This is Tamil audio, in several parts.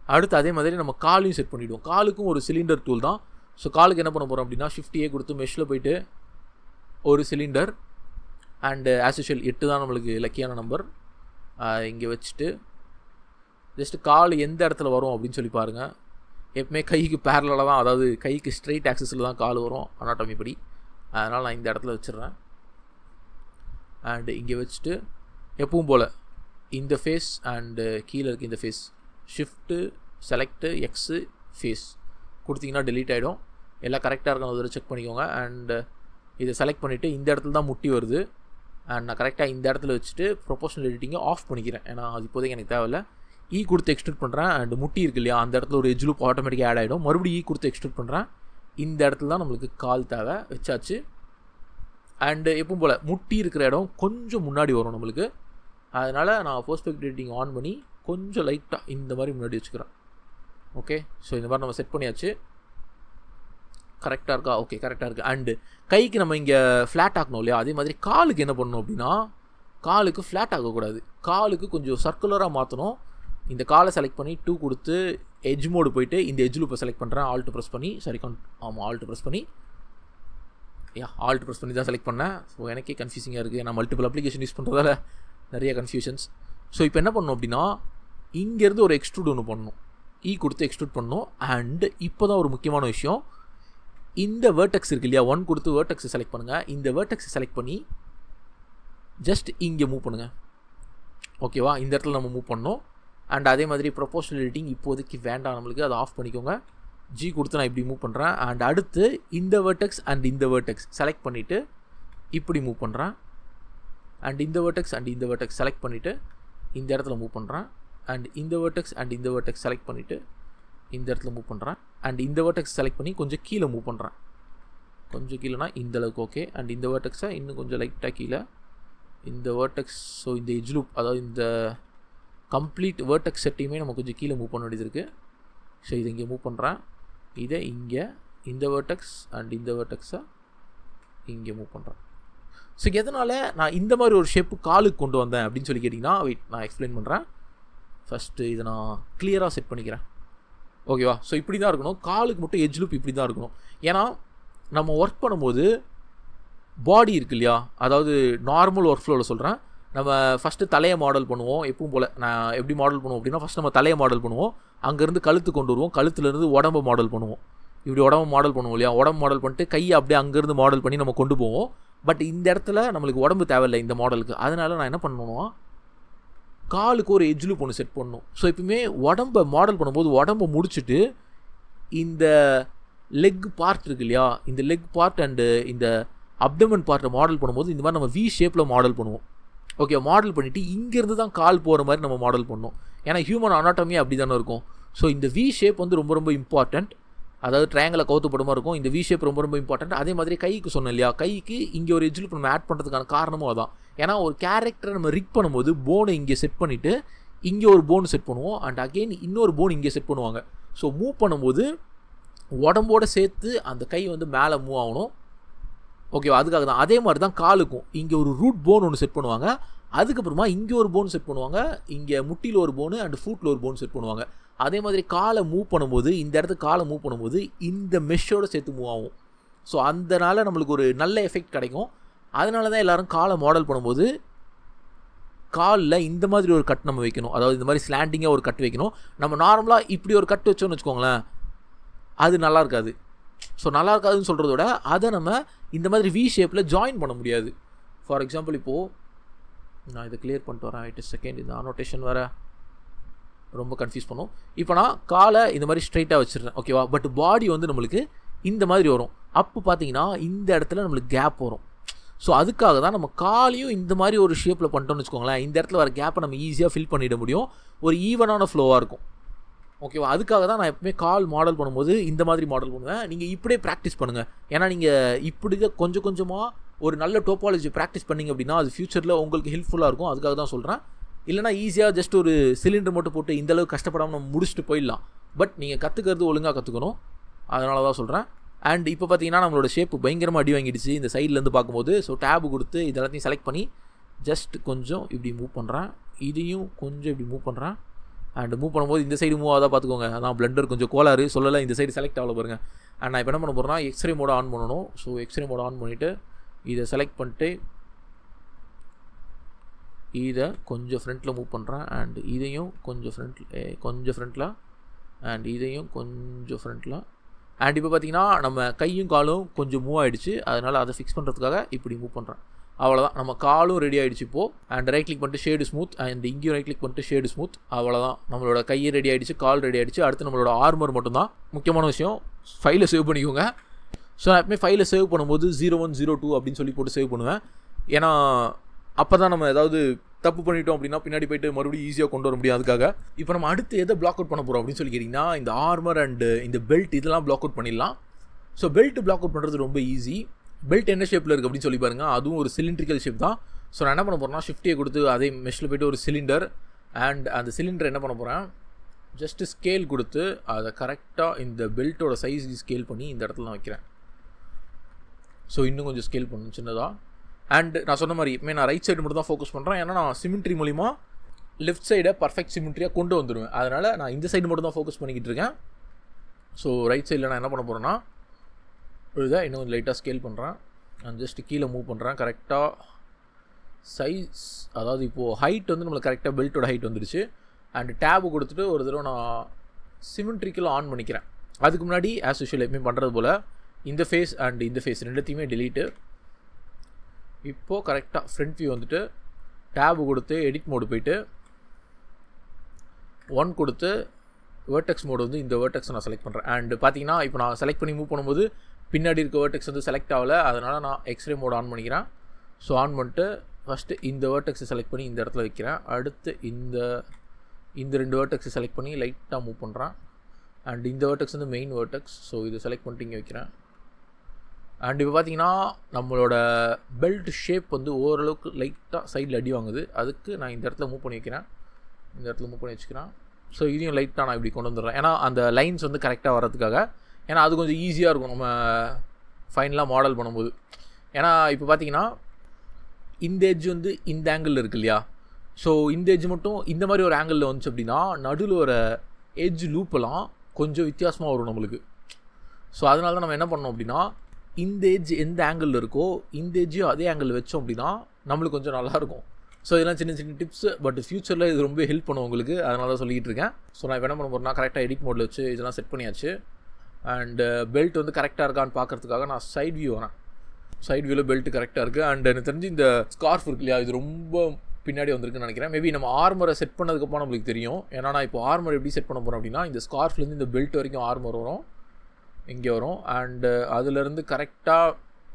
அடுத்து அதே மாதிரி நம்ம காலையும் செட் பண்ணிவிடுவோம் காலுக்கும் ஒரு சிலிண்டர் டூல் தான் ஸோ காலுக்கு என்ன பண்ண போகிறோம் அப்படின்னா ஷிஃப்டியே கொடுத்து மெஷில் போயிட்டு ஒரு சிலிண்டர் அண்டு ஆஸ் யூஷுவல் எட்டு தான் நம்மளுக்கு லக்கியான நம்பர் இங்கே வச்சுட்டு ஜஸ்ட்டு கால் எந்த இடத்துல வரும் அப்படின்னு சொல்லி பாருங்கள் எப்பவுமே கைக்கு பேரலாக தான் அதாவது கைக்கு ஸ்ட்ரைட் ஆக்சஸில் தான் கால் வரும் அனாட்டமி படி அதனால் நான் இந்த இடத்துல வச்சிடுறேன் அண்டு இங்கே வச்சுட்டு எப்பவும் போல் இந்த ஃபேஸ் அண்டு கீழே இருக்க இந்த face shift select X face கொடுத்தீங்கன்னா delete ஆகிடும் எல்லாம் கரெக்டாக இருக்கும் ஒரு செக் பண்ணிக்கோங்க அண்டு இதை செலக்ட் பண்ணிவிட்டு இந்த இடத்துல தான் முட்டி வருது அண்ட் நான் கரெக்டாக இந்த இடத்துல வச்சுட்டு ப்ரொபோஷனல் எடிட்டிங்கை ஆஃப் பண்ணிக்கிறேன் ஏன்னா அது இப்போதைக்கு எனக்கு தேவையில்ல ஈ கொடுத்து எக்ஸ்ட்ரூட் பண்ணுறேன் அண்ட் முட்டி இருக்கு இல்லையா அந்த இடத்துல ஒரு எஜ் லூப் ஆட்டோமேட்டிக்காக ஆட் ஆகிடும் மறுபடியும் ஈ கொடுத்து எக்ஸ்ட்ரூட் பண்ணுறேன் இந்த இடத்துல தான் நம்மளுக்கு கால் தேவை வச்சாச்சு அண்டு எப்பவும் போல் முட்டி இருக்கிற இடம் கொஞ்சம் முன்னாடி வரும் நம்மளுக்கு அதனால் நான் போஸ்ட்பெக்ட் எடிட்டிங் ஆன் பண்ணி கொஞ்சம் லைட்டாக இந்த மாதிரி முன்னாடி வச்சுக்கிறேன் ஓகே ஸோ இந்த மாதிரி நம்ம செட் பண்ணியாச்சு கரெக்டாக இருக்கா ஓகே கரெக்டாக இருக்குது அண்டு கைக்கு நம்ம இங்கே ஃப்ளாட் ஆக்கணும் இல்லையா அதே மாதிரி காலுக்கு என்ன பண்ணணும் அப்படின்னா காலுக்கு ஃப்ளாட் ஆகக்கூடாது காலுக்கு கொஞ்சம் சர்க்குலராக மாற்றணும் இந்த காலை செலக்ட் பண்ணி டூ கொடுத்து எஜ் மோடு போயிட்டு இந்த எஜ் லூப்பை செலக்ட் பண்ணுறேன் ஆல்ட்டு ப்ரெஸ் பண்ணி சாரி கன் ஆமாம் ஆல்ட்டு ப்ரெஸ் பண்ணி யா ஆல்ட் ப்ரெஸ் பண்ணி தான் செலக்ட் பண்ணேன் ஸோ எனக்கே கன்ஃபியூசிங்காக இருக்குது நான் மல்டிபிள் அப்ளிகேஷன் யூஸ் பண்ணுறதால நிறைய கன்ஃபியூஷன்ஸ் ஸோ இப்போ என்ன பண்ணணும் அப்படின்னா இங்கேருந்து ஒரு எக்ஸ்ட்ரூட் ஒன்று பண்ணணும் ஈ கொடுத்து எக்ஸ்ட்ரூட் பண்ணணும் அண்ட் இப்போ தான் ஒரு முக்கியமான விஷயம் இந்த வேர்டெக்ஸ் இருக்கு இல்லையா ஒன் கொடுத்து வேர்டெக்ஸை செலக்ட் பண்ணுங்கள் இந்த வேர்டெக்ஸை செலக்ட் பண்ணி ஜஸ்ட் இங்கே மூவ் பண்ணுங்கள் ஓகேவா இந்த இடத்துல நம்ம மூவ் பண்ணோம் அண்ட் அதே மாதிரி ப்ரொபோஷனல் எடிட்டிங் இப்போதைக்கு வேண்டாம் நம்மளுக்கு அதை ஆஃப் பண்ணிக்கோங்க ஜி கொடுத்து நான் இப்படி மூவ் பண்ணுறேன் அண்ட் அடுத்து இந்த வேர்டெக்ஸ் அண்ட் இந்த வேர்டெக்ஸ் செலக்ட் பண்ணிவிட்டு இப்படி மூவ் பண்ணுறேன் அண்ட் இந்த வேர்டெக்ஸ் அண்ட் இந்த வேர்டெக்ஸ் செலக்ட் பண்ணிவிட்டு இந்த இடத்துல மூவ் பண்ணுறேன் அண்ட் இந்த வேர்டெக்ஸ் அண்ட் இந்த வேர்டெக்ஸ் செலக்ட் பண்ணிவிட்டு இந்த இடத்துல மூவ் பண்ணுறேன் அண்ட் இந்த வேர்டெக்ஸ் செலக்ட் பண்ணி கொஞ்சம் கீழே மூவ் பண்ணுறேன் கொஞ்சம் கீழேனா இந்த அளவுக்கு ஓகே அண்ட் இந்த வேர்டெக்ஸை இன்னும் கொஞ்சம் லைட்டாக கீழே இந்த வேர்டெக்ஸ் ஸோ இந்த எஜ் லூப் அதாவது இந்த கம்ப்ளீட் வேர்டெக்ஸ் செட்டையுமே நம்ம கொஞ்சம் கீழே மூவ் பண்ண வேண்டியது இருக்குது ஸோ இதை இங்கே மூவ் பண்ணுறேன் இதை இங்கே இந்த வேர்டெக்ஸ் அண்ட் இந்த வேர்டெக்ஸை இங்கே மூவ் பண்ணுறேன் ஸோ எதனால் நான் இந்த மாதிரி ஒரு ஷேப்பு காலுக்கு கொண்டு வந்தேன் அப்படின்னு சொல்லி கேட்டிங்கன்னா வெயிட் நான் எக்ஸ்பிளைன் பண்ணுறேன் ஃபஸ்ட்டு இதை நான் கிளியராக செட் பண்ணிக்கிறேன் ஓகேவா ஸோ இப்படி தான் இருக்கணும் காலுக்கு மட்டும் எஜ் லூப் இப்படி தான் இருக்கணும் ஏன்னா நம்ம ஒர்க் பண்ணும்போது பாடி இருக்கு இல்லையா அதாவது நார்மல் ஒர்க் ஃப்ளோவில் சொல்கிறேன் நம்ம ஃபஸ்ட்டு தலையை மாடல் பண்ணுவோம் எப்பவும் போல் நான் எப்படி மாடல் பண்ணுவோம் அப்படின்னா ஃபஸ்ட் நம்ம தலையை மாடல் பண்ணுவோம் அங்கேருந்து கழுத்து கொண்டு வருவோம் கழுத்துலேருந்து உடம்பை மாடல் பண்ணுவோம் இப்படி உடம்பு மாடல் பண்ணுவோம் இல்லையா உடம்பு மாடல் பண்ணிட்டு கையை அப்படியே அங்கேருந்து மாடல் பண்ணி நம்ம கொண்டு போவோம் பட் இந்த இடத்துல நம்மளுக்கு உடம்பு தேவையில்லை இந்த மாடலுக்கு அதனால நான் என்ன பண்ணணும்னா காலுக்கு ஒரு எஜ் லூப் ஒன்று செட் பண்ணணும் ஸோ எப்பவுமே உடம்பை மாடல் பண்ணும்போது உடம்பை முடிச்சுட்டு இந்த லெக் பார்ட் இருக்கு இல்லையா இந்த லெக் பார்ட் அண்டு இந்த அப்டமன் பார்ட்டை மாடல் பண்ணும்போது இந்த மாதிரி நம்ம வி ஷேப்பில் மாடல் பண்ணுவோம் ஓகே மாடல் பண்ணிவிட்டு இங்கேருந்து தான் கால் போகிற மாதிரி நம்ம மாடல் பண்ணோம் ஏன்னா ஹியூமன் அனாட்டமி அப்படி தானே இருக்கும் ஸோ இந்த வி ஷேப் வந்து ரொம்ப ரொம்ப இம்பார்ட்டண்ட் அதாவது ட்ரையாங்கில் கவுத்துப்படமாக இருக்கும் இந்த வி ஷேப் ரொம்ப ரொம்ப இம்பார்ட்டண்ட் அதே மாதிரி கைக்கு சொன்னேன் இல்லையா கைக்கு இங்கே ஒரு எஜ்ஜில் நம்ம ஆட் பண்ணுறதுக்கான காரணமும் அதான் ஏன்னா ஒரு கேரக்டரை நம்ம ரிக் பண்ணும்போது போனை இங்கே செட் பண்ணிவிட்டு இங்கே ஒரு போன் செட் பண்ணுவோம் அண்ட் அகெயின் இன்னொரு போன் இங்கே செட் பண்ணுவாங்க ஸோ மூவ் பண்ணும்போது உடம்போட சேர்த்து அந்த கை வந்து மேலே மூவ் ஆகணும் ஓகேவா அதுக்காக தான் அதே மாதிரி தான் காலுக்கும் இங்கே ஒரு ரூட் போன் ஒன்று செட் பண்ணுவாங்க அதுக்கப்புறமா இங்கே ஒரு போன் செட் பண்ணுவாங்க இங்கே முட்டியில் ஒரு போனு அண்ட் ஃபூட்டில் ஒரு போன் செட் பண்ணுவாங்க அதே மாதிரி காலை மூவ் பண்ணும்போது இந்த இடத்துக்கு காலை மூவ் பண்ணும்போது இந்த மெஷ்ஷோடு சேர்த்து மூவ் ஆகும் ஸோ அதனால் நம்மளுக்கு ஒரு நல்ல எஃபெக்ட் கிடைக்கும் அதனால தான் எல்லோரும் காலை மாடல் பண்ணும்போது காலில் இந்த மாதிரி ஒரு கட் நம்ம வைக்கணும் அதாவது இந்த மாதிரி ஸ்லாண்டிங்காக ஒரு கட் வைக்கணும் நம்ம நார்மலாக இப்படி ஒரு கட் வச்சோன்னு வச்சுக்கோங்களேன் அது நல்லா இருக்காது ஸோ நல்லா இருக்காதுன்னு சொல்கிறத விட அதை நம்ம இந்த மாதிரி வி ஷேப்பில் ஜாயின் பண்ண முடியாது ஃபார் எக்ஸாம்பிள் இப்போது நான் இதை கிளியர் பண்ணிட்டு வரேன் எயிட் செகண்ட் இந்த அனோட்டேஷன் வேறு ரொம்ப கன்ஃபியூஸ் பண்ணும் இப்போ நான் காலை இந்த மாதிரி ஸ்ட்ரைட்டாக வச்சிடுறேன் ஓகேவா பட் பாடி வந்து நம்மளுக்கு இந்த மாதிரி வரும் அப்போ பார்த்தீங்கன்னா இந்த இடத்துல நம்மளுக்கு கேப் வரும் ஸோ அதுக்காக தான் நம்ம காலையும் இந்த மாதிரி ஒரு ஷேப்பில் பண்ணிட்டோம்னு வச்சுக்கோங்களேன் இந்த இடத்துல வர கேப்பை நம்ம ஈஸியாக ஃபில் பண்ணிட முடியும் ஒரு ஈவனான ஃப்ளோவாக இருக்கும் ஓகேவா அதுக்காக தான் நான் எப்பவுமே கால் மாடல் பண்ணும்போது இந்த மாதிரி மாடல் பண்ணுவேன் நீங்கள் இப்படியே ப்ராக்டிஸ் பண்ணுங்கள் ஏன்னா நீங்கள் இப்படி தான் கொஞ்சம் கொஞ்சமாக ஒரு நல்ல டோப்பாலஜி ப்ராக்டிஸ் பண்ணிங்க அப்படின்னா அது ஃப்யூச்சரில் உங்களுக்கு ஹெல்ப்ஃபுல்லாக இருக்கும் அதுக்காக தான் சொல்கிறேன் இல்லைனா ஈஸியாக ஜஸ்ட் ஒரு சிலிண்டர் மட்டும் போட்டு இந்த அளவுக்கு கஷ்டப்படாமல் நம்ம முடிச்சுட்டு போயிடலாம் பட் நீங்கள் கற்றுக்கிறது ஒழுங்காக கற்றுக்கணும் அதனால தான் சொல்கிறேன் அண்ட் இப்போ பார்த்தீங்கன்னா நம்மளோட ஷேப்பு பயங்கரமாக அடி வாங்கிடுச்சு இந்த சைட்லேருந்து பார்க்கும்போது ஸோ டேபு கொடுத்து இதெல்லாத்தையும் செலக்ட் பண்ணி ஜஸ்ட் கொஞ்சம் இப்படி மூவ் பண்ணுறேன் இதையும் கொஞ்சம் இப்படி மூவ் பண்ணுறேன் அண்ட் மூவ் பண்ணும்போது இந்த சைடு மூவ் ஆகாத பார்த்துக்கோங்க அதான் பிளண்டர் கொஞ்சம் கோளாறு சொல்லலை இந்த சைடு செலக்ட் ஆகல பாருங்க அண்ட் நான் இப்போ என்ன பண்ண போகிறேன்னா எக்ஸ்ரே மோட ஆன் பண்ணணும் ஸோ எக்ஸ்ரே மோட ஆன் பண்ணிவிட்டு இதை செலக்ட் பண்ணிட்டு இதை கொஞ்சம் ஃப்ரண்ட்டில் மூவ் பண்ணுறேன் அண்ட் இதையும் கொஞ்சம் ஃப்ரண்ட்டில் கொஞ்சம் ஃப்ரண்ட்டில் அண்ட் இதையும் கொஞ்சம் ஃப்ரண்ட்டில் அண்ட் இப்போ பார்த்தீங்கன்னா நம்ம கையும் காலும் கொஞ்சம் மூவ் ஆகிடுச்சு அதனால் அதை ஃபிக்ஸ் பண்ணுறதுக்காக இப்படி மூவ் பண்ணுறேன் அவ்வளோதான் நம்ம காலும் ரெடி ஆகிடுச்சு இப்போது அண்ட் ரைட் கிளிக் பண்ணிட்டு ஷேடு ஸ்மூத் அண்ட் இங்கேயும் ரைட் கிளிக் பண்ணிட்டு ஷேடு ஸ்மூத் அவ்வளோதான் நம்மளோட கையை ரெடி ஆகிடுச்சு கால் ரெடி ஆகிடுச்சு அடுத்து நம்மளோட ஆர்மர் மட்டும்தான் முக்கியமான விஷயம் ஃபைலை சேவ் பண்ணிக்கோங்க ஸோ நான் எப்பவுமே ஃபைலை சேவ் பண்ணும்போது ஜீரோ ஒன் ஜீரோ டூ அப்படின்னு சொல்லி போட்டு சேவ் பண்ணுவேன் ஏன்னா அப்போ தான் நம்ம ஏதாவது தப்பு பண்ணிட்டோம் அப்படின்னா பின்னாடி போயிட்டு மறுபடியும் ஈஸியாக கொண்டு வர முடியும் அதுக்காக இப்போ நம்ம அடுத்து எதை பிளாக் அவுட் பண்ண போகிறோம் அப்படின்னு சொல்லி கேட்டிங்கன்னா இந்த ஆர்மர் அண்டு இந்த பெல்ட் இதெல்லாம் பிளாக் அவுட் பண்ணிடலாம் ஸோ பெல்ட் பிளாக் அவுட் பண்ணுறது ரொம்ப ஈஸி பெல்ட் என்ன ஷேப்பில் இருக்குது அப்படின்னு சொல்லி பாருங்கள் அதுவும் ஒரு சிலிண்ட்ரிக்கல் ஷேப் தான் ஸோ நான் என்ன பண்ண போகிறேன்னா ஷிஃப்டியை கொடுத்து அதே மெஷில் போய்ட்டு ஒரு சிலிண்டர் அண்ட் அந்த சிலிண்டர் என்ன பண்ண போகிறேன் ஜஸ்ட்டு ஸ்கேல் கொடுத்து அதை கரெக்டாக இந்த பெல்ட்டோட சைஸ் ஸ்கேல் பண்ணி இந்த இடத்துல நான் வைக்கிறேன் ஸோ இன்னும் கொஞ்சம் ஸ்கேல் பண்ணணும் சின்னதாக அண்ட் நான் சொன்ன மாதிரி இப்போ நான் ரைட் சைடு மட்டும் தான் ஃபோக்கஸ் பண்ணுறேன் ஏன்னா நான் சிமெண்ட்ரி மூலிமா லெஃப்ட் சைடை பர்ஃபெக்ட் சிமெண்ட்ரியாக கொண்டு வந்துடுவேன் அதனால் நான் இந்த சைடு மட்டும் தான் ஃபோக்கஸ் பண்ணிக்கிட்டு இருக்கேன் ஸோ ரைட் சைடில் நான் என்ன பண்ண போகிறேன்னா இதை இன்னும் கொஞ்சம் லைட்டாக ஸ்கேல் பண்ணுறேன் அண்ட் ஜஸ்ட் கீழே மூவ் பண்ணுறேன் கரெக்டாக சைஸ் அதாவது இப்போது ஹைட் வந்து நம்மளுக்கு கரெக்டாக பெல்ட்டோட ஹைட் வந்துடுச்சு அண்ட் டேபு கொடுத்துட்டு ஒரு தடவை நான் சிமெண்ட்ரிக்கில் ஆன் பண்ணிக்கிறேன் அதுக்கு முன்னாடி ஆஸ் யூஷுவல் எப்பயுமே பண்ணுறது போல் இந்த ஃபேஸ் அண்ட் இந்த ஃபேஸ் ரெண்டுத்தையுமே டெலீட்டு இப்போது கரெக்டாக ஃப்ரண்ட் வியூ வந்துட்டு டேபு கொடுத்து எடிட் மோடு போயிட்டு ஒன் கொடுத்து வேர்டெக்ஸ் மோடு வந்து இந்த வேர்டெக்ஸ் நான் செலக்ட் பண்ணுறேன் அண்ட் பார்த்தீங்கன்னா இப்போ நான் செலக்ட் பண்ணி மூவ் பண்ணும்போது பின்னாடி இருக்க வேர்டெக்ஸ் வந்து செலக்ட் ஆகலை அதனால் நான் எக்ஸ்ரே மோட் ஆன் பண்ணிக்கிறேன் ஸோ ஆன் பண்ணிட்டு ஃபஸ்ட்டு இந்த வேர்டெக்ஸை செலக்ட் பண்ணி இந்த இடத்துல வைக்கிறேன் அடுத்து இந்த இந்த ரெண்டு வேர்டெக்ஸை செலக்ட் பண்ணி லைட்டாக மூவ் பண்ணுறேன் அண்ட் இந்த வேர்டெக்ஸ் வந்து மெயின் வேர்டெக்ஸ் ஸோ இதை செலக்ட் பண்ணிட்டு இங்கே வைக்கிறேன் அண்ட் இப்போ பார்த்தீங்கன்னா நம்மளோட பெல்ட் ஷேப் வந்து ஓரளவுக்கு லைட்டாக சைடில் அடி வாங்குது அதுக்கு நான் இந்த இடத்துல மூவ் பண்ணி வைக்கிறேன் இந்த இடத்துல மூவ் பண்ணி வச்சுக்கிறேன் ஸோ இதையும் லைட்டாக நான் இப்படி கொண்டு வந்துடுறேன் ஏன்னா அந்த லைன்ஸ் வந்து கரெக்டாக வரதுக்காக ஏன்னா அது கொஞ்சம் ஈஸியாக இருக்கும் நம்ம ஃபைனலாக மாடல் பண்ணும்போது ஏன்னா இப்போ பார்த்தீங்கன்னா இந்த எட்ஜ் வந்து இந்த ஆங்கிளில் இருக்கு இல்லையா ஸோ இந்த எட்ஜ் மட்டும் இந்த மாதிரி ஒரு ஆங்கிளில் வந்துச்சு அப்படின்னா நடுவில் ஒரு எட்ஜ் லூப்பெல்லாம் கொஞ்சம் வித்தியாசமாக வரும் நம்மளுக்கு ஸோ அதனால தான் நம்ம என்ன பண்ணோம் அப்படின்னா இந்த எட்ஜ் எந்த ஆங்கிளில் இருக்கோ இந்த எட்ஜையும் அதே ஆங்கிள் வச்சோம் அப்படின்னா நம்மளுக்கு கொஞ்சம் நல்லாயிருக்கும் ஸோ இதெல்லாம் சின்ன சின்ன டிப்ஸ் பட் ஃப்யூச்சரில் இது ரொம்ப ஹெல்ப் பண்ணும் உங்களுக்கு அதனால தான் சொல்லிகிட்டு இருக்கேன் ஸோ நான் இப்போ என்ன பண்ண போகிறேன்னா கரெக்டாக எடிட் மோடில் வச்சு இதெல்லாம் செட் பண்ணியாச்சு அண்டு பெல்ட் வந்து கரெக்டாக இருக்கான்னு பார்க்கறதுக்காக நான் சைட் வியூ வரேன் சைட் வியூவில் பெல்ட் கரெக்டாக இருக்குது அண்ட் எனக்கு தெரிஞ்சு இந்த ஸ்கார்ஃப் இருக்கு இல்லையா இது ரொம்ப பின்னாடி வந்திருக்குன்னு நினைக்கிறேன் மேபி நம்ம ஆர்மரை செட் பண்ணதுக்கப்புறம் நம்மளுக்கு தெரியும் ஏன்னா நான் இப்போ ஆர்மர் எப்படி செட் பண்ண போகிறோம் அப்படின்னா இந்த ஸ்கார்ஃப்லேருந்து இந்த பெல்ட் வரைக்கும் ஆர்மர் வரும் இங்கே வரும் அண்டு அதுலேருந்து கரெக்டாக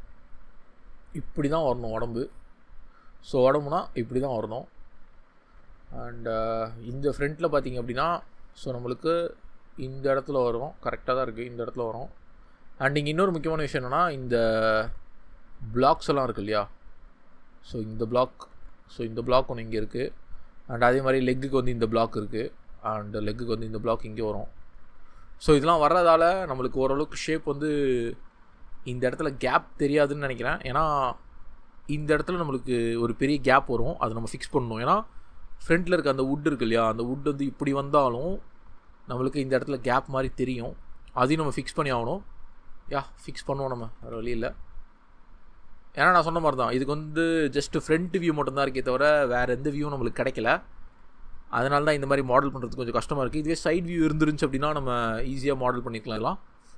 இப்படி தான் வரணும் உடம்பு ஸோ உடம்புனா இப்படி தான் வரணும் அண்டு இந்த ஃப்ரண்ட்டில் பார்த்தீங்க அப்படின்னா ஸோ நம்மளுக்கு இந்த இடத்துல வரும் கரெக்டாக தான் இருக்குது இந்த இடத்துல வரும் அண்ட் இங்கே இன்னொரு முக்கியமான விஷயம் என்னென்னா இந்த பிளாக்ஸ் எல்லாம் இருக்கு இல்லையா ஸோ இந்த பிளாக் ஸோ இந்த பிளாக் ஒன்று இங்கே இருக்குது அண்ட் அதே மாதிரி லெக்குக்கு வந்து இந்த பிளாக் இருக்குது அண்ட் லெக்குக்கு வந்து இந்த பிளாக் இங்கே வரும் ஸோ இதெல்லாம் வர்றதால நம்மளுக்கு ஓரளவுக்கு ஷேப் வந்து இந்த இடத்துல கேப் தெரியாதுன்னு நினைக்கிறேன் ஏன்னா இந்த இடத்துல நம்மளுக்கு ஒரு பெரிய கேப் வரும் அதை நம்ம ஃபிக்ஸ் பண்ணணும் ஏன்னா ஃப்ரண்ட்டில் இருக்க அந்த வுட் இருக்கு இல்லையா அந்த வுட் வந்து இப்படி வந்தாலும் நம்மளுக்கு இந்த இடத்துல கேப் மாதிரி தெரியும் அதையும் நம்ம ஃபிக்ஸ் பண்ணி ஆகணும் யா ஃபிக்ஸ் பண்ணுவோம் நம்ம வேறு வழி இல்லை ஏன்னா நான் சொன்ன மாதிரி தான் இதுக்கு வந்து ஜஸ்ட் ஃப்ரண்ட் வியூ மட்டும்தான் இருக்கே தவிர வேறு எந்த வியூவும் நம்மளுக்கு கிடைக்கல அதனால தான் இந்த மாதிரி மாடல் பண்ணுறது கொஞ்சம் கஷ்டமாக இருக்குது இதுவே சைட் வியூ இருந்துருந்துச்சு அப்படின்னா நம்ம ஈஸியாக மாடல் பண்ணிக்கலாம் எல்லாம்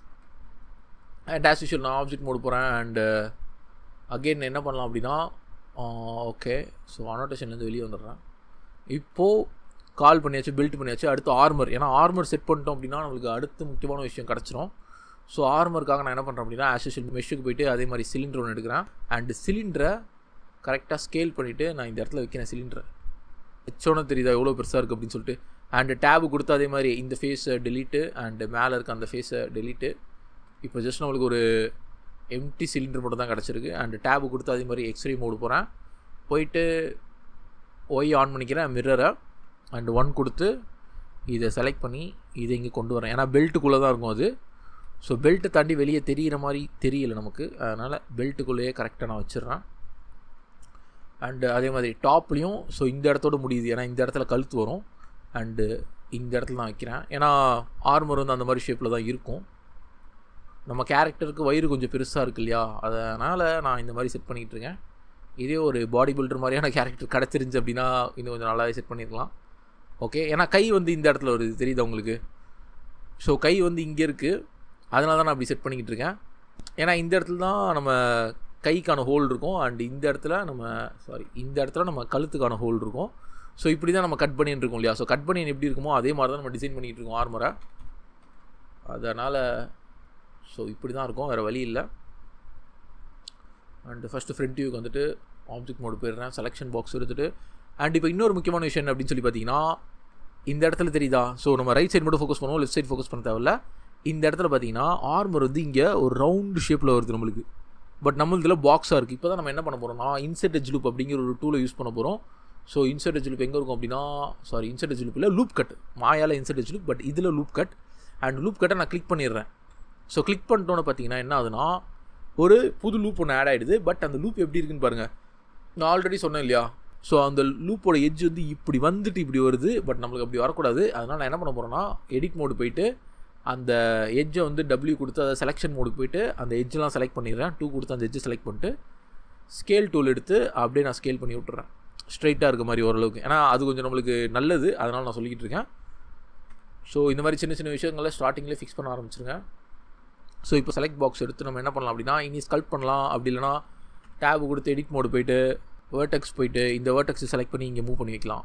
அண்ட் ஆஸ் யூஷுவல் நான் ஆப்ஜெக்ட் மோடு போகிறேன் அண்டு அகெயின் என்ன பண்ணலாம் அப்படின்னா ஓகே ஸோ அனோட்டேஷன்லேருந்து வெளியே வந்துடுறேன் இப்போது கால் பண்ணியாச்சு பில்ட் பண்ணியாச்சு அடுத்து ஆர்மர் ஏன்னா ஆர்மர் செட் பண்ணிட்டோம் அப்படின்னா நம்மளுக்கு அடுத்து முக்கியமான விஷயம் கிடச்சிரும் ஸோ ஆர்மருக்காக நான் என்ன பண்ணுறேன் அப்படின்னா ஆஸ் யூஷுவல் மெஷுக்கு போயிட்டு அதே மாதிரி சிலிண்டர் ஒன்று எடுக்கிறேன் அண்டு சிலிண்டரை கரெக்டாக ஸ்கேல் பண்ணிவிட்டு நான் இந்த இடத்துல வைக்கிறேன் சிலிண்டரை வச்சோன்னே தெரியுதா எவ்வளோ பெருசாக இருக்குது அப்படின்னு சொல்லிட்டு அண்டு டேபு கொடுத்து அதே மாதிரி இந்த ஃபேஸை டெலீட்டு அண்டு மேலே இருக்க அந்த ஃபேஸை டெலீட்டு இப்போ ஜஸ்ட் நம்மளுக்கு ஒரு எம்டி சிலிண்டர் மட்டும் தான் கிடச்சிருக்கு அண்டு டேபு கொடுத்து அதே மாதிரி எக்ஸ்ரே மோடு போகிறேன் போயிட்டு ஒய் ஆன் பண்ணிக்கிறேன் மிரரை அண்டு ஒன் கொடுத்து இதை செலக்ட் பண்ணி இதை இங்கே கொண்டு வரேன் ஏன்னா பெல்ட்டுக்குள்ளே தான் இருக்கும் அது ஸோ பெல்ட்டை தாண்டி வெளியே தெரிகிற மாதிரி தெரியல நமக்கு அதனால் பெல்ட்டுக்குள்ளேயே கரெக்டாக நான் வச்சிடுறேன் அண்டு அதே மாதிரி டாப்லேயும் ஸோ இந்த இடத்தோட முடியுது ஏன்னா இந்த இடத்துல கழுத்து வரும் அண்டு இந்த இடத்துல தான் வைக்கிறேன் ஏன்னா ஆர்மர் வந்து அந்த மாதிரி ஷேப்பில் தான் இருக்கும் நம்ம கேரக்டருக்கு வயிறு கொஞ்சம் பெருசாக இருக்கு இல்லையா அதனால் நான் இந்த மாதிரி செட் பண்ணிகிட்டு இருக்கேன் இதே ஒரு பாடி பில்டர் மாதிரியான கேரக்டர் கிடச்சிருந்துச்சு அப்படின்னா இன்னும் கொஞ்சம் நல்லாவே செட் பண்ணியிருக்கலாம் ஓகே ஏன்னா கை வந்து இந்த இடத்துல வருது தெரியுதா உங்களுக்கு ஸோ கை வந்து இங்கே இருக்குது அதனால தான் நான் அப்படி செட் பண்ணிக்கிட்டு இருக்கேன் ஏன்னா இந்த இடத்துல தான் நம்ம கைக்கான ஹோல் இருக்கும் அண்ட் இந்த இடத்துல நம்ம சாரி இந்த இடத்துல நம்ம கழுத்துக்கான ஹோல் இருக்கும் ஸோ இப்படி தான் நம்ம கட் பண்ணிட்டு இருக்கோம் இல்லையா ஸோ கட் பண்ணி எப்படி இருக்குமோ அதே மாதிரி தான் நம்ம டிசைன் பண்ணிகிட்டு இருக்கோம் ஆர்மரை அதனால் ஸோ இப்படி தான் இருக்கும் வேறு வழி இல்லை அண்டு ஃபஸ்ட்டு ஃப்ரண்ட் வியூக்கு வந்துட்டு ஆப்ஜெக்ட் மோடு போயிடுறேன் செலெக்ஷன் பாக்ஸ் எடுத்துகிட்டு அண்ட் இப்போ இன்னொரு முக்கியமான விஷயம் அப்படின்னு சொல்லி பார்த்தீங்கன்னா இந்த இடத்துல தெரியுதா ஸோ நம்ம ரைட் சைடு மட்டும் ஃபோக்கஸ் பண்ணுவோம் லெஃப்ட் சைடு ஃபோக்கஸ் பண்ண தேவையில்ல இந்த இடத்துல பார்த்தீங்கன்னா ஆர்மர் வந்து இங்கே ஒரு ரவுண்டு ஷேப்பில் வருது நம்மளுக்கு பட் நம்ம இதில் பாக்ஸாக இருக்குது இப்போ தான் நம்ம என்ன பண்ண போகிறோம்னா இன்செட் எஜ் லூப் அப்படிங்கிற ஒரு டூலை யூஸ் பண்ண போகிறோம் ஸோ இன்செட் எஜ் லூப் எங்கே இருக்கும் அப்படின்னா சாரி இன்செட் எஜ் லூப் இல்லை லூப் கட் மாயால் இன்செட் எஜ் லூப் பட் இதில் லூப் கட் அண்ட் லூப் கட்டை நான் கிளிக் பண்ணிடுறேன் ஸோ கிளிக் பண்ணிட்டோன்னு பார்த்தீங்கன்னா என்ன ஆகுதுன்னா ஒரு புது லூப் ஒன்று ஆட் ஆகிடுது பட் அந்த லூப் எப்படி இருக்குன்னு பாருங்கள் நான் ஆல்ரெடி சொன்னேன் இல்லையா ஸோ அந்த லூப்போட எட்ஜ் வந்து இப்படி வந்துட்டு இப்படி வருது பட் நம்மளுக்கு அப்படி வரக்கூடாது அதனால் நான் என்ன பண்ண போகிறேன்னா எடிட் மோடு போயிட்டு அந்த எட்ஜை வந்து டபிள்யூ கொடுத்து அதை செலெக்ஷன் மோடுக்கு போயிட்டு அந்த எட்ஜெலாம் செலக்ட் பண்ணிடுறேன் டூ கொடுத்து அந்த எட்ஜை செலக்ட் பண்ணிட்டு ஸ்கேல் டூல் எடுத்து அப்படியே நான் ஸ்கேல் பண்ணி விட்டுறேன் ஸ்ட்ரைட்டாக இருக்க மாதிரி ஓரளவுக்கு ஏன்னா அது கொஞ்சம் நம்மளுக்கு நல்லது அதனால் நான் சொல்லிக்கிட்டு இருக்கேன் ஸோ இந்த மாதிரி சின்ன சின்ன விஷயங்களை ஸ்டார்டிங்லேயே ஃபிக்ஸ் பண்ண ஆரம்பிச்சிருங்க ஸோ இப்போ செலக்ட் பாக்ஸ் எடுத்து நம்ம என்ன பண்ணலாம் அப்படின்னா இனி ஸ்கல்ப் பண்ணலாம் அப்படி இல்லைனா டேப் கொடுத்து எடிட் மோடு போயிட்டு வேர்டெக்ஸ் போயிட்டு இந்த வேர்டெக்ஸ் செலக்ட் பண்ணி இங்கே மூவ் பண்ணி வைக்கலாம்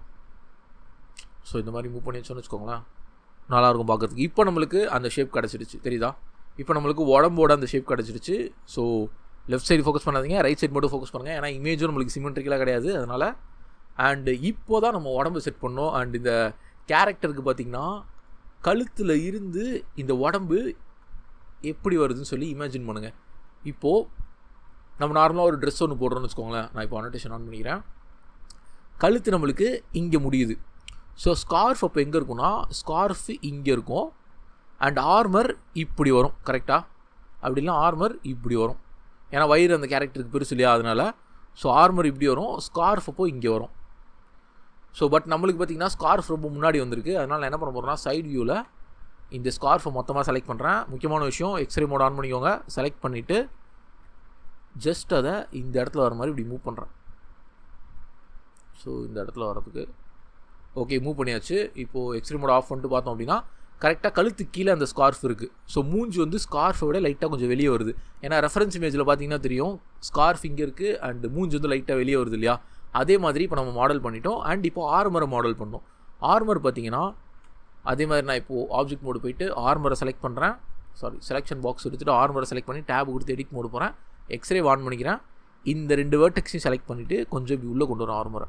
ஸோ இந்த மாதிரி மூவ் பண்ணி வச்சோன்னு வச்சுக்கோங்களேன் நல்லாயிருக்கும் பார்க்குறதுக்கு இப்போ நம்மளுக்கு அந்த ஷேப் கிடச்சிடுச்சு தெரியுதா இப்போ நம்மளுக்கு உடம்போட அந்த ஷேப் கிடச்சிடுச்சு ஸோ லெஃப்ட் சைடு ஃபோக்கஸ் பண்ணாதீங்க ரைட் சைடு மட்டும் ஃபோக்கஸ் பண்ணுங்கள் ஏன்னா இமேஜும் நம்மளுக்கு சிமெண்ட்ரிக்கலாக கிடையாது அதனால் அண்டு இப்போ தான் நம்ம உடம்பு செட் பண்ணோம் அண்ட் இந்த கேரக்டருக்கு பார்த்திங்கன்னா கழுத்தில் இருந்து இந்த உடம்பு எப்படி வருதுன்னு சொல்லி இமேஜின் பண்ணுங்கள் இப்போது நம்ம நார்மலாக ஒரு ட்ரெஸ் ஒன்று போடுறோன்னு வச்சுக்கோங்களேன் நான் இப்போ அனோட்டேஷன் ஆன் பண்ணிக்கிறேன் கழுத்து நம்மளுக்கு இங்கே முடியுது ஸோ ஸ்கார்ஃப் அப்போ எங்கே இருக்கும்னா ஸ்கார்ஃப் இங்கே இருக்கும் அண்ட் ஆர்மர் இப்படி வரும் கரெக்டாக அப்படின்னா ஆர்மர் இப்படி வரும் ஏன்னா வயிறு அந்த கேரக்டருக்கு பெருசு இல்லையா அதனால் ஸோ ஆர்மர் இப்படி வரும் ஸ்கார்ஃப் அப்போ இங்கே வரும் ஸோ பட் நம்மளுக்கு பார்த்திங்கன்னா ஸ்கார்ஃப் ரொம்ப முன்னாடி வந்திருக்கு அதனால் நான் என்ன பண்ண போகிறேன்னா சைட் வியூவில் இந்த ஸ்கார்ஃபை மொத்தமாக செலக்ட் பண்ணுறேன் முக்கியமான விஷயம் எக்ஸ்ரே மோட் ஆன் பண்ணிக்கோங்க செலக்ட் பண்ணிவிட்டு ஜஸ்ட் அதை இந்த இடத்துல வர மாதிரி இப்படி மூவ் பண்ணுறேன் ஸோ இந்த இடத்துல வரதுக்கு ஓகே மூவ் பண்ணியாச்சு இப்போது எக்ஸ்ரே மோட் ஆஃப் பண்ணிட்டு பார்த்தோம் அப்படின்னா கரெக்டாக கழுத்து கீழே அந்த ஸ்கார்ஃப் இருக்குது ஸோ மூஞ்சி வந்து ஸ்கார்ஃபை விட லைட்டாக கொஞ்சம் வெளியே வருது ஏன்னா ரெஃபரன்ஸ் இமேஜில் பார்த்தீங்கன்னா தெரியும் ஸ்கார்ஃப் இங்கே இருக்குது அண்ட் மூஞ்சி வந்து லைட்டாக வெளியே வருது இல்லையா அதே மாதிரி இப்போ நம்ம மாடல் பண்ணிட்டோம் அண்ட் இப்போ ஆர்மரை மாடல் பண்ணோம் ஆர்மர் பார்த்தீங்கன்னா அதே மாதிரி நான் இப்போது ஆப்ஜெக்ட் மோடு போயிட்டு ஆர்மரை செலக்ட் பண்ணுறேன் சாரி செலெக்ஷன் பாக்ஸ் எடுத்துகிட்டு ஆர்மரை செலக்ட் பண்ணி டேப் கொடுத்து எடிட் மோடு போகிறேன் எக்ஸ்ரே ஆன் பண்ணிக்கிறேன் இந்த ரெண்டு வேர்டெக்ஸையும் செலக்ட் பண்ணிவிட்டு கொஞ்சம் இப்படி உள்ளே கொண்டு வரும் ஆர்மரை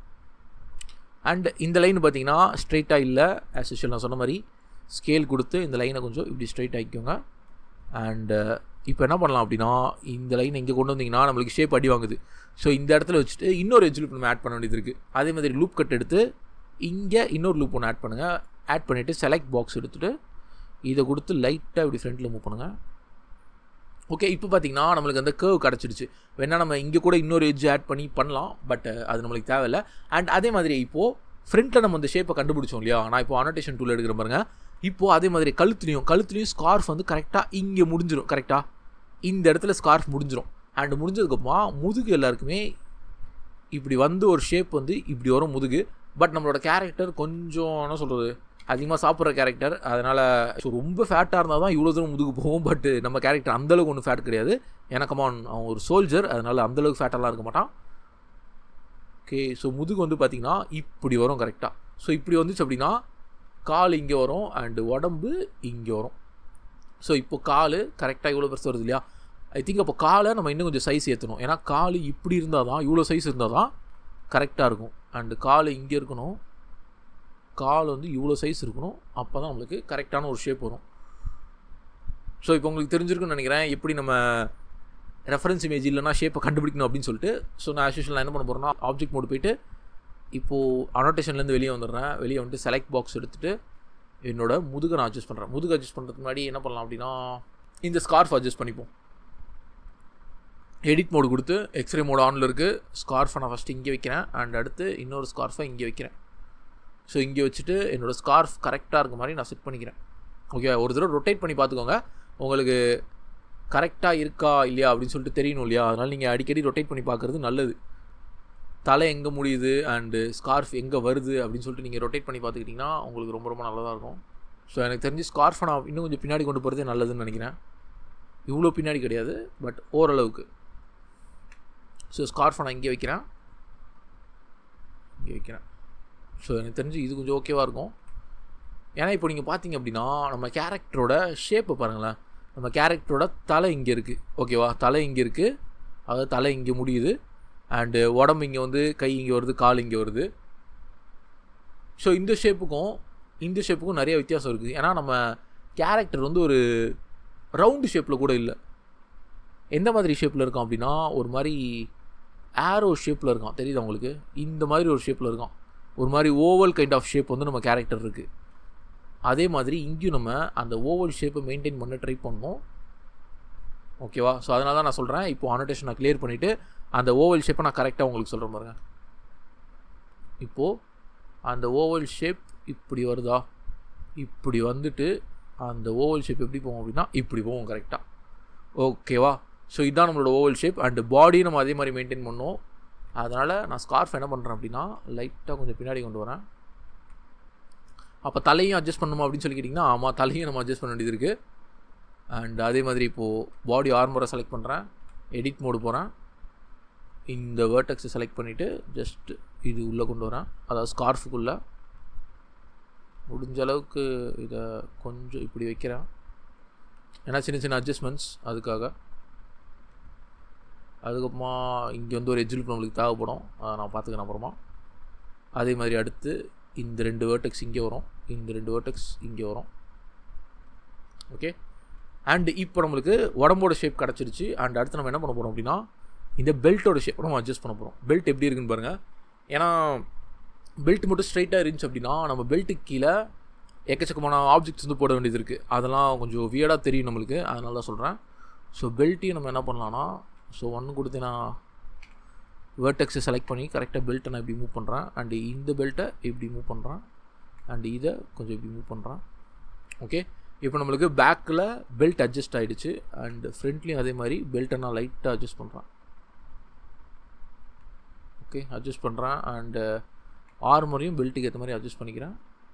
அண்ட் இந்த லைன் பார்த்தீங்கன்னா ஸ்ட்ரைட்டாக இல்லை ஆஸ் யூஷுவல் நான் சொன்ன மாதிரி ஸ்கேல் கொடுத்து இந்த லைனை கொஞ்சம் இப்படி ஸ்ட்ரைட் ஆக்கிக்கோங்க அண்டு இப்போ என்ன பண்ணலாம் அப்படின்னா இந்த லைன் இங்கே கொண்டு வந்தீங்கன்னா நம்மளுக்கு ஷேப் அடி வாங்குது ஸோ இந்த இடத்துல வச்சுட்டு இன்னொரு எஜ் லூப் நம்ம ஆட் பண்ண வேண்டியது இருக்குது அதே மாதிரி லூப் கட் எடுத்து இங்கே இன்னொரு லூப் ஒன்று ஆட் பண்ணுங்கள் ஆட் பண்ணிவிட்டு செலக்ட் பாக்ஸ் எடுத்துகிட்டு இதை கொடுத்து லைட்டாக இப்படி ஃப்ரண்ட்டில் மூவ் பண்ணுங்கள் ஓகே இப்போ பார்த்தீங்கன்னா நம்மளுக்கு அந்த கேர்வ் கிடச்சிடுச்சு வேணால் நம்ம இங்கே கூட இன்னொரு எஜ் ஆட் பண்ணி பண்ணலாம் பட் அது நம்மளுக்கு தேவையில்லை அண்ட் அதே மாதிரி இப்போது ஃப்ரண்ட்டில் நம்ம அந்த ஷேப்பை கண்டுபிடிச்சோம் இல்லையா நான் இப்போ அனோட்டேஷன் டூல் எடுக்கிற பாருங்க இப்போது அதே மாதிரி கழுத்துலையும் கழுத்துலையும் ஸ்கார்ஃப் வந்து கரெக்டாக இங்கே முடிஞ்சிடும் கரெக்டாக இந்த இடத்துல ஸ்கார்ஃப் முடிஞ்சிடும் அண்ட் முடிஞ்சதுக்கப்புறமா முதுகு எல்லாருக்குமே இப்படி வந்து ஒரு ஷேப் வந்து இப்படி வரும் முதுகு பட் நம்மளோட கேரக்டர் கொஞ்சம் என்ன சொல்கிறது அதிகமாக சாப்பிட்ற கேரக்டர் அதனால் ஸோ ரொம்ப ஃபேட்டாக இருந்தால் தான் இவ்வளோ தூரம் முதுகு போகும் பட் நம்ம கேரக்டர் அந்தளவுக்கு ஒன்றும் ஃபேட் கிடையாது எனக்கமான் அவன் ஒரு சோல்ஜர் அதனால் அந்தளவுக்கு ஃபேட்டெல்லாம் இருக்க மாட்டான் ஓகே ஸோ முதுகு வந்து பார்த்திங்கன்னா இப்படி வரும் கரெக்டாக ஸோ இப்படி வந்துச்சு அப்படின்னா கால் இங்கே வரும் அண்டு உடம்பு இங்கே வரும் ஸோ இப்போ கால் கரெக்டாக இவ்வளோ பெருசு வருது இல்லையா ஐ திங்க் அப்போ காலை நம்ம இன்னும் கொஞ்சம் சைஸ் ஏற்றணும் ஏன்னா கால் இப்படி இருந்தால் தான் இவ்வளோ சைஸ் இருந்தால் தான் கரெக்டாக இருக்கும் அண்டு கால் இங்கே இருக்கணும் கால் வந்து இவ்வளோ சைஸ் இருக்கணும் அப்போ தான் நம்மளுக்கு கரெக்டான ஒரு ஷேப் வரும் ஸோ இப்போ உங்களுக்கு தெரிஞ்சிருக்குன்னு நினைக்கிறேன் எப்படி நம்ம ரெஃபரன்ஸ் இமேஜ் இல்லைனா ஷேப்பை கண்டுபிடிக்கணும் அப்படின்னு சொல்லிட்டு ஸோ நான் ஆஸ் நான் என்ன பண்ண போகிறேன்னா ஆப்ஜெக்ட் மோடு போயிட்டு இப்போது அனோட்டேஷன்லேருந்து வெளியே வந்துடுறேன் வெளியே வந்துட்டு செலக்ட் பாக்ஸ் எடுத்துகிட்டு என்னோட முதுகை நான் அட்ஜஸ்ட் பண்ணுறேன் முதுகு அட்ஜஸ்ட் பண்ணுறதுக்கு முன்னாடி என்ன பண்ணலாம் அப்படின்னா இந்த ஸ்கார்ஃப் அட்ஜஸ்ட் பண்ணிப்போம் எடிட் மோடு கொடுத்து எக்ஸ்ரே மோடு ஆனில் இருக்குது ஸ்கார்ஃபை நான் ஃபஸ்ட்டு இங்கே வைக்கிறேன் அண்ட் அடுத்து இன்னொரு ஸ்கார்ஃபை இங்கே வைக்கிறேன் ஸோ இங்கே வச்சுட்டு என்னோடய ஸ்கார்ஃப் கரெக்டாக இருக்க மாதிரி நான் செட் பண்ணிக்கிறேன் ஓகே ஒரு தடவை ரொட்டேட் பண்ணி பார்த்துக்கோங்க உங்களுக்கு கரெக்டாக இருக்கா இல்லையா அப்படின்னு சொல்லிட்டு தெரியணும் இல்லையா அதனால் நீங்கள் அடிக்கடி ரொட்டேட் பண்ணி பார்க்குறது நல்லது தலை எங்கே முடியுது அண்டு ஸ்கார்ஃப் எங்கே வருது அப்படின்னு சொல்லிட்டு நீங்கள் ரொட்டேட் பண்ணி பார்த்துக்கிட்டிங்கன்னா உங்களுக்கு ரொம்ப ரொம்ப நல்லதாக இருக்கும் ஸோ எனக்கு தெரிஞ்சு ஸ்கார்ஃபை நான் இன்னும் கொஞ்சம் பின்னாடி கொண்டு போகிறதே நல்லதுன்னு நினைக்கிறேன் இவ்வளோ பின்னாடி கிடையாது பட் ஓரளவுக்கு ஸோ ஸ்கார்ஃபை நான் இங்கே வைக்கிறேன் இங்கே வைக்கிறேன் ஸோ எனக்கு தெரிஞ்சு இது கொஞ்சம் ஓகேவாக இருக்கும் ஏன்னா இப்போ நீங்கள் பார்த்தீங்க அப்படின்னா நம்ம கேரக்டரோட ஷேப்பை பாருங்களேன் நம்ம கேரக்டரோட தலை இங்கே இருக்குது ஓகேவா தலை இங்கே இருக்குது அதாவது தலை இங்கே முடியுது அண்டு உடம்பு இங்கே வந்து கை இங்கே வருது கால் இங்கே வருது ஸோ இந்த ஷேப்புக்கும் இந்த ஷேப்புக்கும் நிறைய வித்தியாசம் இருக்குது ஏன்னா நம்ம கேரக்டர் வந்து ஒரு ரவுண்டு ஷேப்பில் கூட இல்லை எந்த மாதிரி ஷேப்பில் இருக்கான் அப்படின்னா ஒரு மாதிரி ஆரோ ஷேப்பில் இருக்கான் தெரியுதா உங்களுக்கு இந்த மாதிரி ஒரு ஷேப்பில் இருக்கான் ஒரு மாதிரி ஓவல் கைண்ட் ஆஃப் ஷேப் வந்து நம்ம கேரக்டர் இருக்குது அதே மாதிரி இங்கேயும் நம்ம அந்த ஓவல் ஷேப்பை மெயின்டைன் பண்ண ட்ரை பண்ணோம் ஓகேவா ஸோ அதனால தான் நான் சொல்கிறேன் இப்போ அனோடேஷன் நான் கிளியர் பண்ணிவிட்டு அந்த ஓவல் ஷேப்பை நான் கரெக்டாக உங்களுக்கு சொல்கிறேன் பாருங்க இப்போது அந்த ஓவல் ஷேப் இப்படி வருதா இப்படி வந்துட்டு அந்த ஓவல் ஷேப் எப்படி போவோம் அப்படின்னா இப்படி போவோம் கரெக்டாக ஓகேவா ஸோ இதுதான் நம்மளோட ஓவல் ஷேப் அண்டு பாடியும் நம்ம அதே மாதிரி மெயின்டைன் பண்ணோம் அதனால் நான் ஸ்கார்ஃப் என்ன பண்ணுறேன் அப்படின்னா லைட்டாக கொஞ்சம் பின்னாடி கொண்டு வரேன் அப்போ தலையும் அட்ஜஸ்ட் பண்ணுமா அப்படின்னு சொல்லி கேட்டிங்கன்னா ஆமாம் தலையும் நம்ம அட்ஜஸ்ட் பண்ண வேண்டியது இருக்குது அண்ட் அதே மாதிரி இப்போது பாடி ஆர்மரை செலக்ட் பண்ணுறேன் எடிட் மோடு போகிறேன் இந்த வேர்டெக்ஸை செலக்ட் பண்ணிவிட்டு ஜஸ்ட் இது உள்ளே கொண்டு வரேன் அதாவது ஸ்கார்ஃபுக்குள்ளே முடிஞ்ச அளவுக்கு இதை கொஞ்சம் இப்படி வைக்கிறேன் ஏன்னா சின்ன சின்ன அட்ஜஸ்ட்மெண்ட்ஸ் அதுக்காக அதுக்கப்புறமா இங்கே வந்து ஒரு எஜ்ஜில் நம்மளுக்கு தேவைப்படும் அதை நான் பார்த்துக்கிறேன் அப்புறமா அதே மாதிரி அடுத்து இந்த ரெண்டு வேர்டெக்ஸ் இங்கே வரும் இந்த ரெண்டு வேர்டெக்ஸ் இங்கே வரும் ஓகே அண்ட் இப்போ நம்மளுக்கு உடம்போட ஷேப் கிடச்சிருச்சு அண்ட் அடுத்து நம்ம என்ன பண்ண போகிறோம் அப்படின்னா இந்த பெல்ட்டோட ஷேப் நம்ம அட்ஜஸ்ட் பண்ண போகிறோம் பெல்ட் எப்படி இருக்குன்னு பாருங்கள் ஏன்னா பெல்ட் மட்டும் ஸ்ட்ரைட்டாக இருந்துச்சு அப்படின்னா நம்ம பெல்ட்டுக்கு கீழே எக்கச்சக்கமான ஆப்ஜெக்ட்ஸ் வந்து போட வேண்டியது இருக்குது அதெல்லாம் கொஞ்சம் வியர்டாக தெரியும் நம்மளுக்கு அதனால தான் சொல்கிறேன் ஸோ பெல்ட்டையும் நம்ம என்ன பண்ணலான்னா ஸோ ஒன்று கொடுத்து நான் வேர்டெக்ஸை செலக்ட் பண்ணி கரெக்டாக பெல்ட்டை நான் இப்படி மூவ் பண்ணுறேன் அண்டு இந்த பெல்ட்டை இப்படி மூவ் பண்ணுறேன் அண்டு இதை கொஞ்சம் இப்படி மூவ் பண்ணுறேன் ஓகே இப்போ நம்மளுக்கு பேக்கில் பெல்ட் அட்ஜஸ்ட் ஆகிடுச்சு அண்ட் ஃப்ரண்ட்லேயும் அதே மாதிரி பெல்ட்டை நான் லைட்டாக அட்ஜஸ்ட் பண்ணுறேன் ஓகே அட்ஜஸ்ட் பண்ணுறேன் அண்டு ஆர்மரையும் பெல்ட்டுக்கு ஏற்ற மாதிரி அட்ஜஸ்ட் பண்ணிக்கிறேன்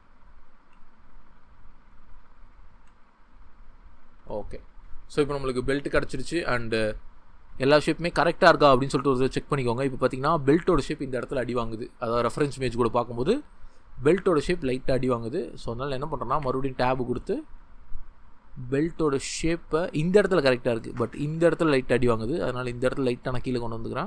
ஓகே ஸோ இப்போ நம்மளுக்கு பெல்ட் கிடச்சிருச்சு அண்டு எல்லா ஷேப்புமே கரெக்டாக இருக்கா அப்படின்னு சொல்லிட்டு ஒரு செக் பண்ணிக்கோங்க இப்போ பார்த்தீங்கன்னா பெல்ட்டோட ஷேப் இந்த இடத்துல அடி வாங்குது அதாவது ரெஃபரன்ஸ் இமேஜ் கூட பார்க்கும்போது பெல்ட்டோட ஷேப் லைட்டாக அடி வாங்குது ஸோ அதனால் என்ன பண்ணுறேன்னா மறுபடியும் டேபு கொடுத்து பெல்ட்டோட ஷேப்பை இந்த இடத்துல கரெக்டாக இருக்குது பட் இந்த இடத்துல லைட் அடி வாங்குது அதனால் இந்த இடத்துல லைட்டாக நான் கீழே கொண்டு வந்துக்கிறேன்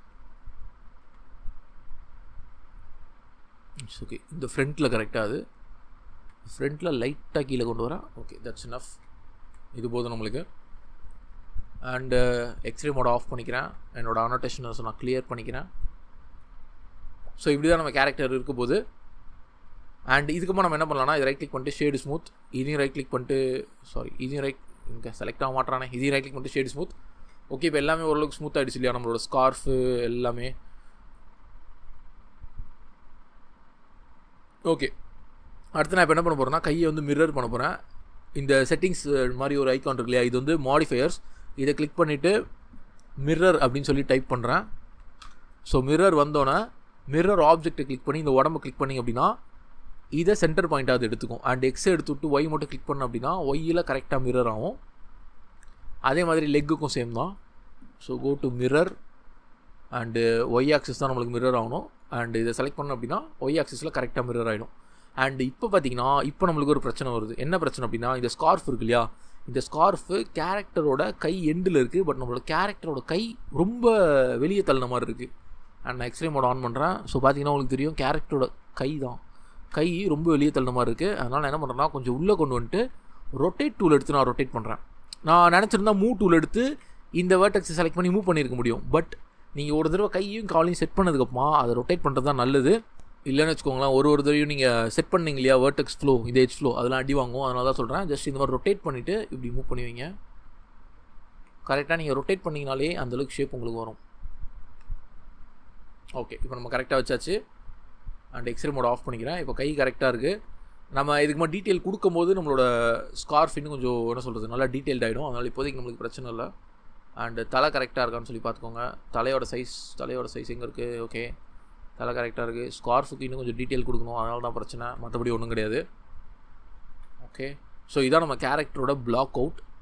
இட்ஸ் ஓகே இந்த ஃப்ரண்ட்டில் கரெக்டாக அது ஃப்ரண்ட்டில் லைட்டாக கீழே கொண்டு வரேன் ஓகே தட்ஸ் இனஃப் இது போதும் நம்மளுக்கு அண்டு எக்ஸ்ரே மோட ஆஃப் பண்ணிக்கிறேன் என்னோட அனோட்டேஷனை நான் கிளியர் பண்ணிக்கிறேன் ஸோ இப்படி தான் நம்ம கேரக்டர் இருக்க போது அண்ட் இதுக்கப்புறம் நம்ம என்ன பண்ணலாம்னா இது ரைட் கிளிக் பண்ணிட்டு ஷேடு ஸ்மூத் இதையும் ரைட் கிளிக் பண்ணிட்டு சாரி இதையும் ரைட் இங்கே செலக்ட் ஆக மாட்டானே இதையும் ரைட் கிளிக் பண்ணிட்டு ஷேடு ஸ்மூத் ஓகே இப்போ எல்லாமே ஓரளவுக்கு ஸ்மூத் ஆகிடுச்சு இல்லையா நம்மளோட ஸ்கார்ஃபு எல்லாமே ஓகே அடுத்து நான் இப்போ என்ன பண்ண போகிறேன்னா கையை வந்து மிரர் பண்ண போகிறேன் இந்த செட்டிங்ஸ் மாதிரி ஒரு ஐக்கான் இருக்கு இல்லையா இது வந்து மாடிஃபையர்ஸ் இதை கிளிக் பண்ணிவிட்டு மிரர் அப்படின்னு சொல்லி டைப் பண்ணுறேன் ஸோ மிரர் வந்தோன்னே மிரர் ஆப்ஜெக்ட்டை கிளிக் பண்ணி இந்த உடம்பை கிளிக் பண்ணிங்க அப்படின்னா இதை சென்டர் பாயிண்ட்டாக அது எடுத்துக்கும் அண்ட் எக்ஸ் எடுத்து விட்டு ஒய் மட்டும் கிளிக் பண்ண அப்படின்னா ஒய்யில் கரெக்டாக மிரர் ஆகும் அதே மாதிரி லெக்குக்கும் சேம் தான் so go to mirror and Y axis தான் நம்மளுக்கு மிரர் ஆகணும் அண்ட் இதை செலக்ட் பண்ணோம் அப்படின்னா ஒய் ஆக்சிஸில் கரெக்டாக மிரர் ஆகிடும் அண்ட் இப்போ பார்த்தீங்கன்னா இப்போ நம்மளுக்கு ஒரு பிரச்சனை வருது என்ன பிரச்சனை அப்படின்னா இந்த ஸ்கார்ஃப் இருக்கு இல்லையா இந்த ஸ்கார்ஃபு கேரக்டரோட கை எண்டில் இருக்குது பட் நம்மளோட கேரக்டரோட கை ரொம்ப வெளியே தள்ளின மாதிரி இருக்குது அண்ட் நான் எக்ஸ்ரே மோட் ஆன் பண்ணுறேன் ஸோ பார்த்தீங்கன்னா உங்களுக்கு தெரியும் கேரக்டரோட கை தான் கை ரொம்ப வெளியே தள்ளின மாதிரி இருக்குது அதனால் நான் என்ன பண்ணுறேன்னா கொஞ்சம் உள்ளே கொண்டு வந்துட்டு ரொட்டேட் டூல் எடுத்து நான் ரொட்டேட் பண்ணுறேன் நான் நினச்சிருந்தா மூவ் டூல் எடுத்து இந்த வேர்டெக்ஸை செலக்ட் பண்ணி மூவ் பண்ணியிருக்க முடியும் பட் நீங்கள் ஒரு தடவை கையும் காலையும் செட் பண்ணதுக்கப்புறமா அதை ரொட்டேட் பண்ணுறது தான் நல்லது இல்லைன்னு வச்சுக்கோங்களேன் ஒரு ஒரு தடவையும் நீங்கள் செட் பண்ணீங்க இல்லையா வேர்டெக்ஸ் ஃப்ளோ இந்த ஏஜ் ஃப்ளோ அதெல்லாம் அடி வாங்கும் அதனால தான் சொல்கிறேன் ஜஸ்ட் இந்த மாதிரி ரொட்டேட் பண்ணிவிட்டு இப்படி மூவ் பண்ணி வைங்க கரெக்டாக நீங்கள் ரொட்டேட் பண்ணிங்கனாலே அந்தளவுக்கு ஷேப் உங்களுக்கு வரும் ஓகே இப்போ நம்ம கரெக்டாக வச்சாச்சு அண்ட் எக்ஸ்ரே மோட் ஆஃப் பண்ணிக்கிறேன் இப்போ கை கரெக்டாக இருக்குது நம்ம இதுக்கு மாதிரி டீட்டெயில் கொடுக்கும்போது நம்மளோட ஸ்கார்ஃப் இன்னும் கொஞ்சம் என்ன சொல்கிறது நல்லா டீட்டெயில்ட் ஆகிடும் அதனால் இப்போதைக்கு நம்மளுக்கு பிரச்சனை இல்லை அண்டு தலை கரெக்டாக இருக்கான்னு சொல்லி பார்த்துக்கோங்க தலையோட சைஸ் தலையோட சைஸ் எங்கே இருக்குது ஓகே தலை கரெக்டாக இருக்குது ஸ்கார்ஃபுக்கு இன்னும் கொஞ்சம் டீட்டெயில் கொடுக்கணும் அதனால தான் பிரச்சனை மற்றபடி ஒன்றும் கிடையாது ஓகே ஸோ இதான் நம்ம கேரக்டரோட பிளாக் அவுட்